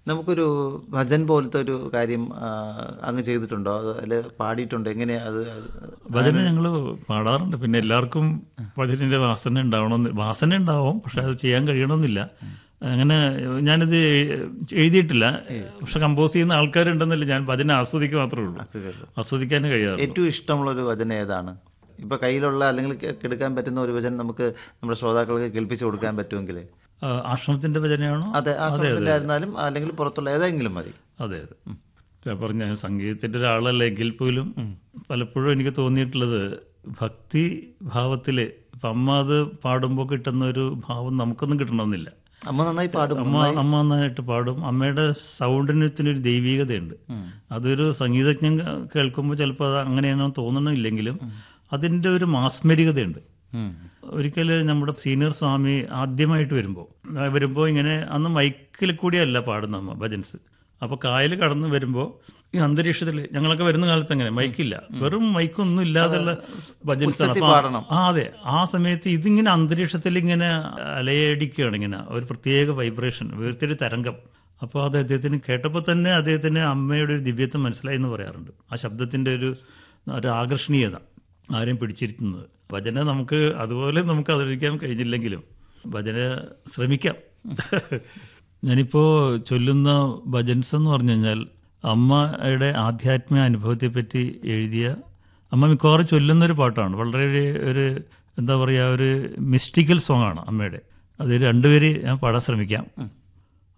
നമുക്കൊരു ഭജൻ പോലത്തെ ഒരു കാര്യം ആ, അങ്ങ് ചെയ്തിട്ടുണ്ടോ അത് അതിൽ പാടിയിട്ടുണ്ടോ എങ്ങനെയാ അത് അത് ഭജന ഞങ്ങൾ പാടാറുണ്ട് പിന്നെ എല്ലാവർക്കും ഭജനിന്റെ വാസന ഉണ്ടാവണമെന്ന് വാസന ഉണ്ടാവും പക്ഷെ അത് ചെയ്യാൻ കഴിയണമെന്നില്ല അങ്ങനെ ഞാനിത് എഴുതിയിട്ടില്ല പക്ഷെ കമ്പോസ് ചെയ്യുന്ന ആൾക്കാരുണ്ടെന്നില്ല ഞാൻ ഭജന ആസ്വദിക്കുക മാത്രമേ ഉള്ളൂ അസുഖം ആസ്വദിക്കാനേ കഴിയാറുള്ളൂ ഏറ്റവും ഇഷ്ടമുള്ളൊരു വചനം ഏതാണ് ഇപ്പൊ കയ്യിലുള്ള അല്ലെങ്കിൽ കെ- കെടുക്കാൻ പറ്റുന്ന ഒരു വചനം നമുക്ക് നമ്മുടെ ശ്രോതാക്കൾക്ക് കേൾപ്പിച്ചു കൊടുക്കാൻ പറ്റുമെങ്കിൽ ആ, ആശ്രമത്തിന്റെ ഭജനയാണോ അതെ ആ സമയത്തിന്റെ ആയിരുന്നാലും അല്ലെങ്കിൽ പുറത്തുള്ള ഏതെങ്കിലും മതി അതെ അതെ ഞാൻ പറഞ്ഞ ഞാൻ സംഗീതത്തിന്റെ ഒരാളല്ല എങ്കിൽ പോലും പലപ്പോഴും എനിക്ക് തോന്നിയിട്ടുള്ളത് ഭക്തി ഭാവത്തില് ഇപ്പം അമ്മ അത് പാടുമ്പോൾ കിട്ടുന്ന ഒരു ഭാവം നമുക്കൊന്നും കിട്ടണമെന്നില്ല അമ്മ നന്നായി പാടും അമ്മ അമ്മ നന്നായിട്ട് പാടും അമ്മയുടെ സൗണ്ടിനത്തിനൊരു ദൈവികതയുണ്ട് അതൊരു സംഗീതജ്ഞൻ കേൾക്കുമ്പോൾ ചിലപ്പോൾ അത് അങ്ങനെയാണോ തോന്നണില്ലെങ്കിലും അതിൻ്റെ ഒരു മാസ്മരികതയുണ്ട് ഉം. ഒരിക്കൽ നമ്മുടെ സീനിയർ സ്വാമി ആദ്യമായിട്ട് വരുമ്പോൾ വരുമ്പോൾ ഇങ്ങനെ അന്ന് മൈക്കിൽ കൂടിയല്ല പാടുന്ന അമ്മ ഭജൻസ് അപ്പോൾ കായൽ കടന്ന് വരുമ്പോൾ ഈ അന്തരീക്ഷത്തിൽ ഞങ്ങളൊക്കെ വരുന്ന കാലത്ത് അങ്ങനെ മൈക്കില്ല വെറും മൈക്കൊന്നും ഇല്ലാതെയുള്ള ഭജൻസ് ആണ് ഉച്ചത്തിൽ അപ്പൊ പാടണം. ആ അതെ ആ സമയത്ത് ഇതിങ്ങനെ അന്തരീക്ഷത്തിൽ ഇങ്ങനെ അലയടിക്കുകയാണ് ഇങ്ങനെ ഒരു പ്രത്യേക വൈബ്രേഷൻ വേർത്തൊരു തരംഗം അപ്പോൾ അത് അദ്ദേഹത്തിന് കേട്ടപ്പോൾ തന്നെ അദ്ദേഹത്തിന് അമ്മയുടെ ഒരു ദിവ്യത്വം മനസ്സിലായി എന്ന് പറയാറുണ്ട് ആ ശബ്ദത്തിൻ്റെ ഒരു ഒരു ആകർഷണീയത ആരെയും പിടിച്ചിരുത്തുന്നത് ഭജന നമുക്ക് അതുപോലെ നമുക്ക് അവതരിക്കാൻ കഴിഞ്ഞില്ലെങ്കിലും ഭജന ശ്രമിക്കാം ഞാനിപ്പോൾ ചൊല്ലുന്ന ഭജൻസ് എന്ന് പറഞ്ഞു കഴിഞ്ഞാൽ അമ്മയുടെ ആധ്യാത്മിക അനുഭവത്തെപ്പറ്റി എഴുതിയ അമ്മ മിക്കവാറും ചൊല്ലുന്നൊരു പാട്ടാണ് വളരെ ഒരു- ഒരു എന്താ പറയുക ഒരു മിസ്റ്റിക്കൽ സോങ് ആണ് അമ്മയുടെ അത് രണ്ടുപേര് ഞാൻ പാടാൻ ശ്രമിക്കാം